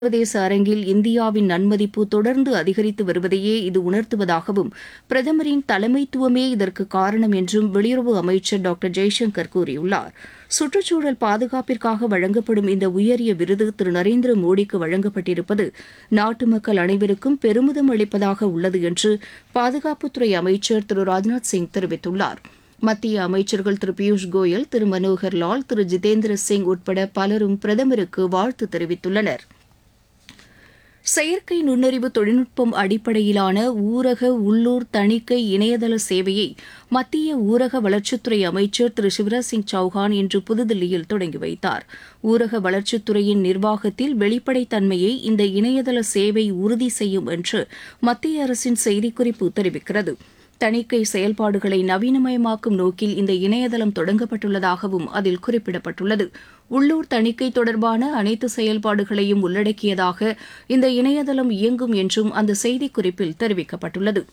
சர்வதேச அரங்கில் இந்தியாவின் நன்மதிப்பு தொடர்ந்து அதிகரித்து வருவதையே இது உணர்த்துவதாகவும் பிரதமரின் தலைமைத்துவமே இதற்கு காரணம் என்றும் வெளியுறவு அமைச்சர் டாக்டர் ஜெய்சங்கர் கூறியுள்ளார் சுற்றுச்சூழல் பாதுகாப்பிற்காக வழங்கப்படும் இந்த உயரிய விருது திரு நரேந்திர மோடிக்கு வழங்கப்பட்டிருப்பது நாட்டு மக்கள் அனைவருக்கும் பெருமிதம் அளிப்பதாக உள்ளது என்று பாதுகாப்புத்துறை அமைச்சர் திரு ராஜ்நாத் சிங் தெரிவித்துள்ளார் மத்திய அமைச்சர்கள் திரு பியூஷ் கோயல் திரு மனோகர் லால் திரு ஜிதேந்திர சிங் உட்பட பலரும் பிரதமருக்கு வாழ்த்து தெரிவித்துள்ளனர் செயற்கை நுண்ணறிவு தொழில்நுட்பம் அடிப்படையிலான ஊரக உள்ளூர் தணிக்கை இணையதள சேவையை மத்திய ஊரக வளர்ச்சித்துறை அமைச்சர் திரு சிவராஜ் சிங் சௌஹான் இன்று புதுதில்லியில் தொடங்கி வைத்தார் ஊரக வளர்ச்சித்துறையின் நிர்வாகத்தில் வெளிப்படைத்தன்மையை இந்த இணையதள சேவை உறுதி செய்யும் என்று மத்திய அரசின் செய்திக்குறிப்பு தெரிவிக்கிறது தணிக்கை செயல்பாடுகளை நவீனமயமாக்கும் நோக்கில் இந்த இணையதளம் தொடங்கப்பட்டுள்ளதாகவும் அதில் குறிப்பிடப்பட்டுள்ளது உள்ளூர் தணிக்கை தொடர்பான அனைத்து செயல்பாடுகளையும் உள்ளடக்கியதாக இந்த இணையதளம் இயங்கும் என்றும் அந்த செய்திக்குறிப்பில் தெரிவிக்கப்பட்டுள்ளது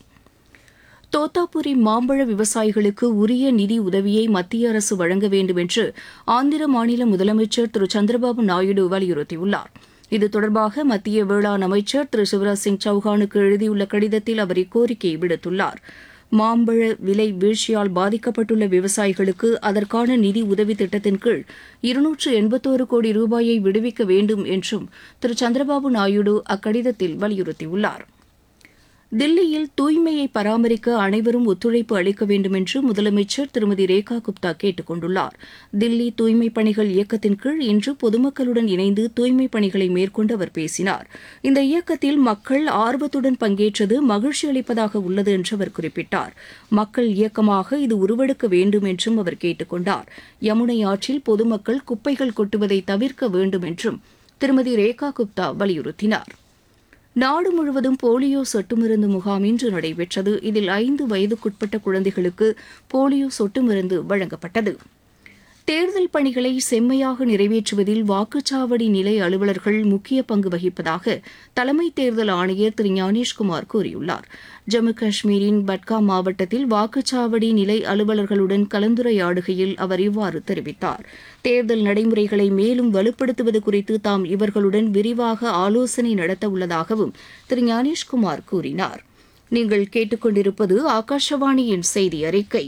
தோத்தாபுரி மாம்பழ விவசாயிகளுக்கு உரிய நிதி உதவியை மத்திய அரசு வழங்க வேண்டும் என்று ஆந்திர மாநில முதலமைச்சர் திரு சந்திரபாபு நாயுடு வலியுறுத்தியுள்ளார் இது தொடர்பாக மத்திய வேளாண் அமைச்சர் திரு சிவராஜ் சிங் சௌஹானுக்கு எழுதியுள்ள கடிதத்தில் அவர் இக்கோரிக்கையை விடுத்துள்ளார் மாம்பழ விலை வீழ்ச்சியால் பாதிக்கப்பட்டுள்ள விவசாயிகளுக்கு அதற்கான நிதி உதவி திட்டத்தின் கீழ் இருநூற்று எண்பத்தோரு கோடி ரூபாயை விடுவிக்க வேண்டும் என்றும் திரு சந்திரபாபு நாயுடு அக்கடிதத்தில் வலியுறுத்தியுள்ளார் தில்லியில் தூய்மையை பராமரிக்க அனைவரும் ஒத்துழைப்பு அளிக்க வேண்டும் என்று முதலமைச்சர் திருமதி ரேகா குப்தா கேட்டுக் கொண்டுள்ளார் தில்லி தூய்மைப் பணிகள் இயக்கத்தின் கீழ் இன்று பொதுமக்களுடன் இணைந்து தூய்மைப் பணிகளை மேற்கொண்டு அவர் பேசினார் இந்த இயக்கத்தில் மக்கள் ஆர்வத்துடன் பங்கேற்றது மகிழ்ச்சி அளிப்பதாக உள்ளது என்று அவர் குறிப்பிட்டார் மக்கள் இயக்கமாக இது உருவெடுக்க வேண்டும் என்றும் அவர் கேட்டுக் கொண்டார் யமுனை ஆற்றில் பொதுமக்கள் குப்பைகள் கொட்டுவதை தவிர்க்க வேண்டும் என்றும் திருமதி ரேகா குப்தா வலியுறுத்தினார் நாடு முழுவதும் போலியோ சொட்டு மருந்து முகாம் இன்று நடைபெற்றது இதில் ஐந்து வயதுக்குட்பட்ட குழந்தைகளுக்கு போலியோ சொட்டு மருந்து வழங்கப்பட்டது தேர்தல் பணிகளை செம்மையாக நிறைவேற்றுவதில் வாக்குச்சாவடி நிலை அலுவலர்கள் முக்கிய பங்கு வகிப்பதாக தலைமை தேர்தல் ஆணையர் திரு ஞானேஷ்குமார் கூறியுள்ளார் ஜம்மு காஷ்மீரின் பட்காம் மாவட்டத்தில் வாக்குச்சாவடி நிலை அலுவலர்களுடன் கலந்துரையாடுகையில் அவர் இவ்வாறு தெரிவித்தார் தேர்தல் நடைமுறைகளை மேலும் வலுப்படுத்துவது குறித்து தாம் இவர்களுடன் விரிவாக ஆலோசனை நடத்த உள்ளதாகவும் திரு ஞானேஷ்குமார் கூறினார் நீங்கள் கேட்டுக்கொண்டிருப்பது ஆகாஷவாணியின் செய்தி அறிக்கை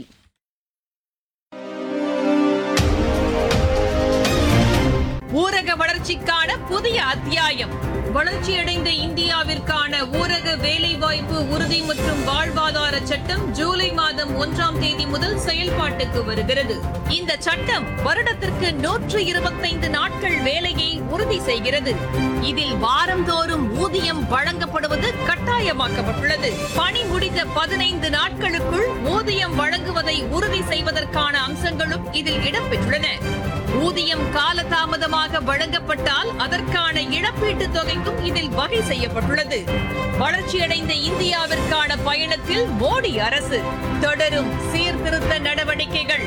ஊரக வளர்ச்சிக்கான புதிய அத்தியாயம் வளர்ச்சியடைந்த இந்தியாவிற்கான ஊரக வேலைவாய்ப்பு உறுதி மற்றும் வாழ்வாதார சட்டம் ஜூலை மாதம் ஒன்றாம் தேதி முதல் செயல்பாட்டுக்கு வருகிறது இந்த சட்டம் வருடத்திற்கு நூற்று இருபத்தைந்து நாட்கள் வேலையை உறுதி செய்கிறது இதில் வாரந்தோறும் ஊதியம் வழங்கப்படுவது கட்டாயமாக்கப்பட்டுள்ளது பணி முடிந்த பதினைந்து நாட்களுக்குள் ஊதியம் வழங்குவதை உறுதி செய்வதற்கான அம்சங்களும் இதில் இடம்பெற்றுள்ளன ஊதியம் காலதாமதமாக வழங்கப்பட்டால் அதற்கான இழப்பீட்டுத் தொகைக்கும் இதில் வகை செய்யப்பட்டுள்ளது வளர்ச்சியடைந்த இந்தியாவிற்கான பயணத்தில் மோடி அரசு தொடரும் சீர்திருத்த நடவடிக்கைகள்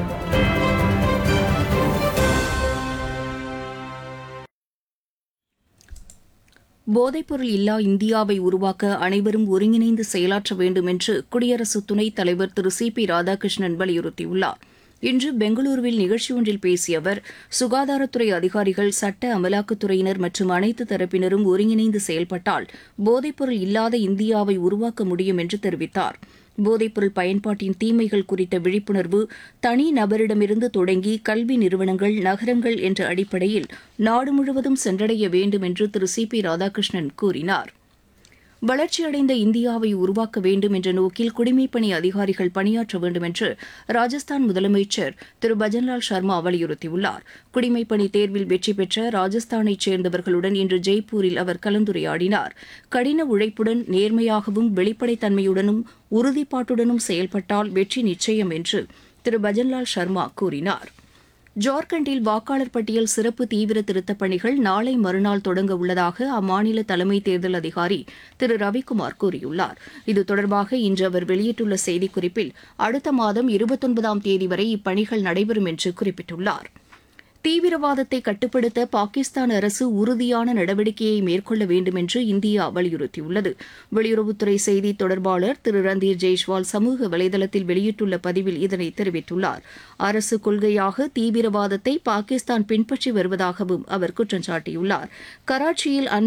போதைப்பொருள் இல்லா இந்தியாவை உருவாக்க அனைவரும் ஒருங்கிணைந்து செயலாற்ற வேண்டும் என்று குடியரசு துணைத் தலைவர் திரு சி பி ராதாகிருஷ்ணன் வலியுறுத்தியுள்ளார் இன்று பெங்களூருவில் நிகழ்ச்சி ஒன்றில் பேசிய அவர் சுகாதாரத்துறை அதிகாரிகள் சட்ட அமலாக்கத்துறையினர் மற்றும் அனைத்து தரப்பினரும் ஒருங்கிணைந்து செயல்பட்டால் போதைப்பொருள் இல்லாத இந்தியாவை உருவாக்க முடியும் என்று தெரிவித்தார் போதைப்பொருள் பயன்பாட்டின் தீமைகள் குறித்த விழிப்புணர்வு தனி நபரிடமிருந்து தொடங்கி கல்வி நிறுவனங்கள் நகரங்கள் என்ற அடிப்படையில் நாடு முழுவதும் சென்றடைய வேண்டும் என்று திரு சி பி ராதாகிருஷ்ணன் கூறினார் வளர்ச்சியடைந்த இந்தியாவை உருவாக்க வேண்டும் என்ற நோக்கில் குடிமைப்பணி அதிகாரிகள் பணியாற்ற வேண்டும் என்று ராஜஸ்தான் முதலமைச்சர் திரு பஜன்லால் சர்மா வலியுறுத்தியுள்ளார் குடிமைப்பணி தேர்வில் வெற்றி பெற்ற ராஜஸ்தானைச் சேர்ந்தவர்களுடன் இன்று ஜெய்ப்பூரில் அவர் கலந்துரையாடினார் கடின உழைப்புடன் நேர்மையாகவும் வெளிப்படைத்தன்மையுடனும் உறுதிப்பாட்டுடனும் செயல்பட்டால் வெற்றி நிச்சயம் என்று திரு பஜன்லால் சர்மா கூறினார் ஜார்க்கண்டில் வாக்காளர் பட்டியல் சிறப்பு தீவிர திருத்தப் பணிகள் நாளை மறுநாள் தொடங்க உள்ளதாக அம்மாநில தலைமை தேர்தல் அதிகாரி திரு ரவிக்குமார் கூறியுள்ளார் இது தொடர்பாக இன்று அவர் வெளியிட்டுள்ள செய்திக்குறிப்பில் அடுத்த மாதம் இருபத்தொன்பதாம் தேதி வரை இப்பணிகள் நடைபெறும் என்று குறிப்பிட்டுள்ளார் தீவிரவாதத்தை கட்டுப்படுத்த பாகிஸ்தான் அரசு உறுதியான நடவடிக்கையை மேற்கொள்ள வேண்டும் என்று இந்தியா வலியுறுத்தியுள்ளது வெளியுறவுத்துறை செய்தி தொடர்பாளர் திரு ரந்தீர் ஜெய்ஷ்வால் சமூக வலைதளத்தில் வெளியிட்டுள்ள பதிவில் இதனை தெரிவித்துள்ளார் அரசு கொள்கையாக தீவிரவாதத்தை பாகிஸ்தான் பின்பற்றி வருவதாகவும் அவர் குற்றம் சாட்டியுள்ளார் கராச்சியில்